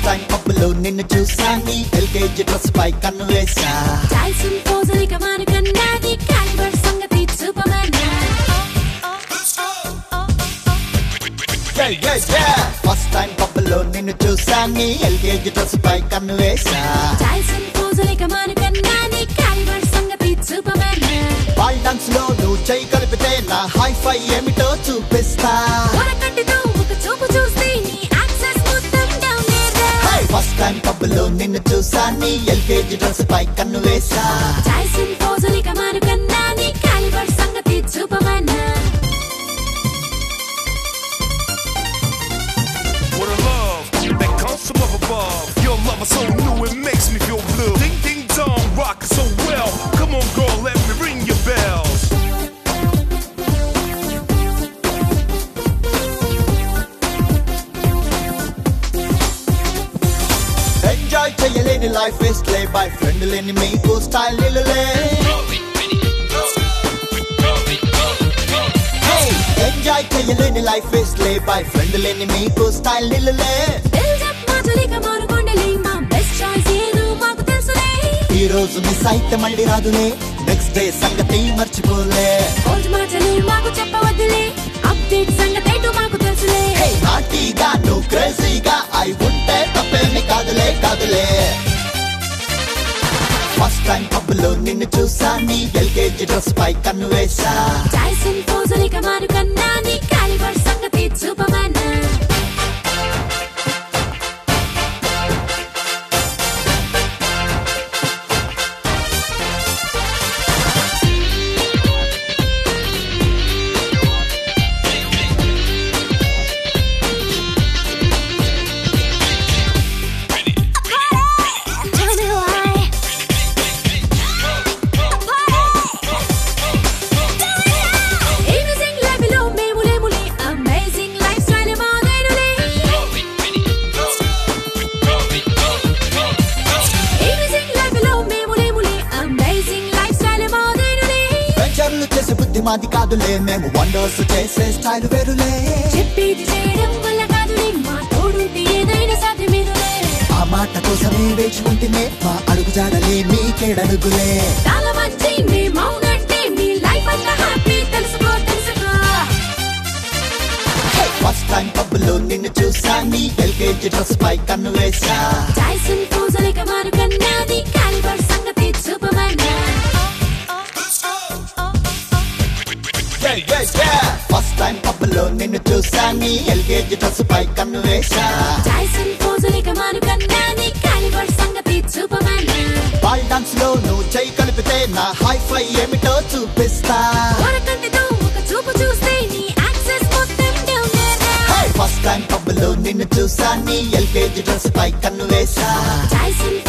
Time పప్పులో నిన్ను చూసా నీ ఎల్కేజీ డ్రెస్ పై కన్ను వేసా టైసన్ పోజలిక మానుకన్నాది కాలిబర్ సంగతి సూపర్మన్ ఫస్ట్ టైం పప్పులో నిన్ను చూసా నీ ఎల్కేజీ డ్రెస్ పై కన్ను వేసా టైసన్ పోజలిక మానుకన్నాది కాలిబర్ సంగతి సూపర్మన్ బాల్ డాన్స్ లో నువ్వు చేయి కలిపితే నా హై ఫై ఏమిటో చూపిస్తా వరకట్టుతో ఒక చూపు చూస్తే నీ యాక్సెస్ మొత్తం డౌన్ ఫస్ట్ టైం పప్పులో నిన్ను చూసా నీ ఎల్కేజీ డ్రెస్ పై కన్ను వేసా టైసన్ పోజలిక మానుకన్నాది కాలిబర్ సంగతి Superman What a love that comes from up above. Your love is so new, it makes me feel blue. Ding ding dong, rock so well. Come on, girl, let me ring your bells. Enjoy చేయలేని life waste లే boyfriend లేని మీకు style నిలులే enjoy చేయలేని life waste లే boyfriend లేని మీకు style నిలులే buildup మాటలిక మానుకొండలే మా బెస్ట్ చాయిస్ ఏదో మాకు తెలుసులే ఈ రోజు మిస్ అయితే మళ్ళీ రాదులే నెక్స్ట్ డే సంగతి మర్చిపోలే ఓల్డ్ మాటలు మాకు చెప్పవద్దులే అప్డేట్ సంగతి ఏంటో మాకు తెలుసులే హే నాటీగా నువ్వు క్రేజీగా అయి ఉంటే తప్పేమి కాదులే కాదులే ఫస్ట్ టైం పబ్బులో నిన్ను చూసా నీ ఎల్కేజీ డ్రెస్ పై కన్ను వేసా టైసన్ పోజలిక మానుకన్నాది కాలిబర్ సంగతి సూపర్మన్ Tell me why. Amazing life లో మేము లేములే Amazing lifestyle మాదేనులే Amazing life లో మేము లేములే Amazing lifestyle మాదేనులే వెంచర్లు చేసే బుద్ధి మాది కాదులే మేము వండర్స్ చేసే స్టైల్ వేరులే చెప్పేది చేయడం వల్ల కాదులే మా తోడుంటే ఏదైనా సాధ్యమేనులే ఆ మాట కోసమే వేచి ఉంటేనే మా అడుగు జాడలే మీకేడడుగులే చాలా మంచి మీ మౌనంటే మీ లైఫ్ అంతా హ్యాపీ తెలుసుకో తెలుసుకో ఫస్ట్ టైం పబ్బులో నిన్ను చూసా నీ ఎల్కేజీ డ్రెస్ పై కన్ను వేసా టైసన్ పోజలిక మానుకన్నాది కాలిబర్ సంగతి సూపర్మన్ ఫస్ట్ టైం పబ్బులో నిన్ను చూసా నీ ఎల్కేజీ డ్రెస్ పై కన్ను వేసా టైసన్ పోజలిక మానుకన్నాది కాలిబర్ సంగతి సూపర్మన్ బాల్ డాన్స్ లో నువ్వు చేయి కలిపితే నా హై ఫై ఏమిటో చూపిస్తా వరకంటితో ఒక చూపు చూస్తే నీ యాక్సెస్ మొత్తం డౌన్ ఫస్ట్ టైం పబ్బులో నిన్ను చూసా నీ ఎల్కేజీ డ్రెస్ పై కన్ను వేసా టైసన్